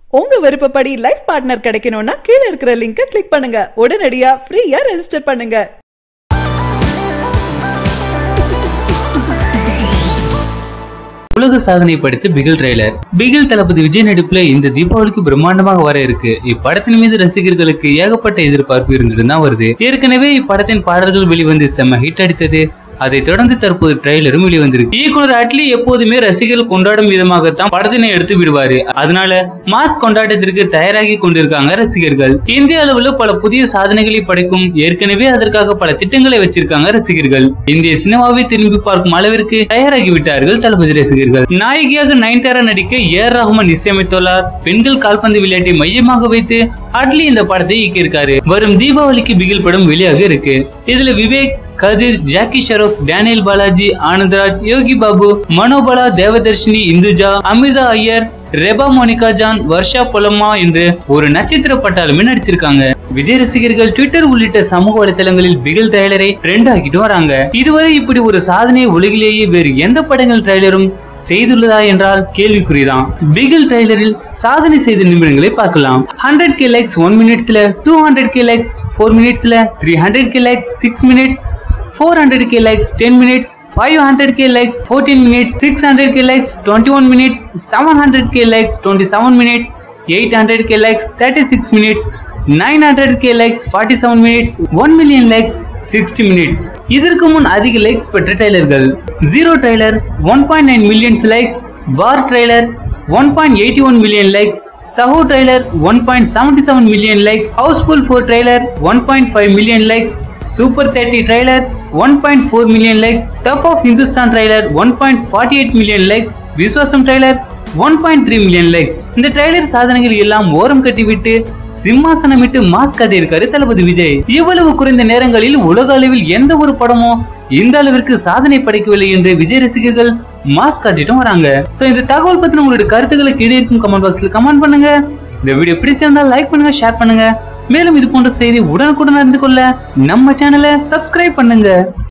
உங்க விருப்பப்படி life partner கிடைக்கணும்னா கீழ இருக்கிற லிங்கை கிளிக் பண்ணுங்க உடனடியா ஃப்ரீயா ரெஜிஸ்டர் பண்ணுங்க உலக சாதனை படைத்த பிகில் ட்ரெய்லர் பிகில் தளபதி விஜய் நடிப்புல இந்த தீபாவளிக்கு பிரம்மாண்டமாக வர இருக்கு இப்படத்தின் மீது ரசிகர்களுக்கு ஏகப்பட்ட எதிர்பார்ப்பு இருந்துட்டு தான் வருது ஏற்கனவே இப்படத்தின் பாடல்கள் வெளிவந்து செம்ம ஹிட் அடித்தது அதைத் தொடர்ந்து தற்போது ட்ரெய்லரும் வெளிவந்திருக்கு இயக்குனர் அட்லி எப்போதுமே ரசிகர்கள் கொண்டாடும் விதமாகத்தான் படத்தினை எடுத்து விடுவாரு அதனால மாஸ் கொண்டாட்டத்திற்கு தயாராகி கொண்டிருக்காங்க ரசிகர்கள் இந்திய அளவுல பல புதிய சாதனைகளை படைக்கும் ஏற்கனவே அதற்காக பல திட்டங்களை வச்சிருக்காங்க ரசிகர்கள் இந்திய சினிமாவை திரும்பி பார்க்கும் அளவிற்கு தயாராகி விட்டார்கள் தளபதி ரசிகர்கள் நாயகியாக நயன்தாரா நடிக்க ஏர் ரஹ்மான் இசையமைத்துள்ளார் பெண்கள் கால்பந்து விளையாட்டை மையமாக வைத்து அட்லி இந்த படத்தை இயக்கியிருக்காரு வரும் தீபாவளிக்கு பிகில் படம் வெளியாக இருக்கு இதுல Vivek Kathir Jackie Shroff Daniel Balaji Anandaraj Yogi Babu Manobala Devadarshini Induja Amritha Aiyer Reba Monica John Varsha Bollamma என்று ஒரு நட்சத்திர பட்டாளமே நடிச்சிருக்காங்க விஜய் ரசிகர்கள் ட்விட்டர் உள்ளிட்ட சமூக வலைதளங்களில் பிகில் ட்ரைலரை ட்ரெண்ட் ஆக்கிட்டு வராங்க இதுவரை இப்படி ஒரு சாதனையை உலகிலேயே வேறு எந்த படங்கள் ட்ரைலரும் செய்துள்ளதா என்றால் கேள்விக்குறிதான் பிகில் ட்ரைலரில் சாதனை செய்த நிமிடங்களை பார்க்கலாம் ஹண்ட்ரட் கே லைக்ஸ் ஒன் மினிட்ஸ்ல two hundred K likes four மினிட்ஸ்ல three hundred K likes six minutes 400k likes 10 minutes 500k likes 14 minutes 600k likes 21 minutes 700k likes 27 minutes 800k likes 36 minutes 900k likes 47 minutes 1 million likes 60 minutes இதற்கு முன் அதிக likes பெற்ற ட்ரைலர்கள் zero trailer 1.9 millions likes war trailer 1.81 million likes Saaho trailer 1.77 million likes housefull 4 trailer 1.5 million likes super thirty trailer one point four million likes டஃப் of Hindostan trailer one point forty eight million likes Viswasam trailer one point three million likes இந்த trailer சாதனைகள் எல்லாம் ஓரம் கட்டிவிட்டு சிம்மாசனமிட்டு mass காட்டியிருக்காரு தளபதி விஜய் இவ்வளவு குறைந்த நேரங்களில் உலக அளவில் எந்த ஒரு படமோ இந்த அளவிற்கு சாதனை படைக்கவில்லை என்று விஜய் ரசிகர்கள் மாஸ் காட்டிட்டும் வராங்க சோ இந்த தகவல் பத்தின உங்களுடைய கருத்துக்களை கீழே இருக்கும் கமெண்ட் பாக்ஸ்ல கமெண்ட் பண்ணுங்க இந்த வீடியோ பிடிச்சிருந்தா லைக் பண்ணுங்க ஷேர் பண்ணுங்க மேலும் இது போன்ற செய்தி உடனுக்குடன் அறிந்து கொள்ள நம்ம சேனலை சப்ஸ்கிரைப் பண்ணுங்க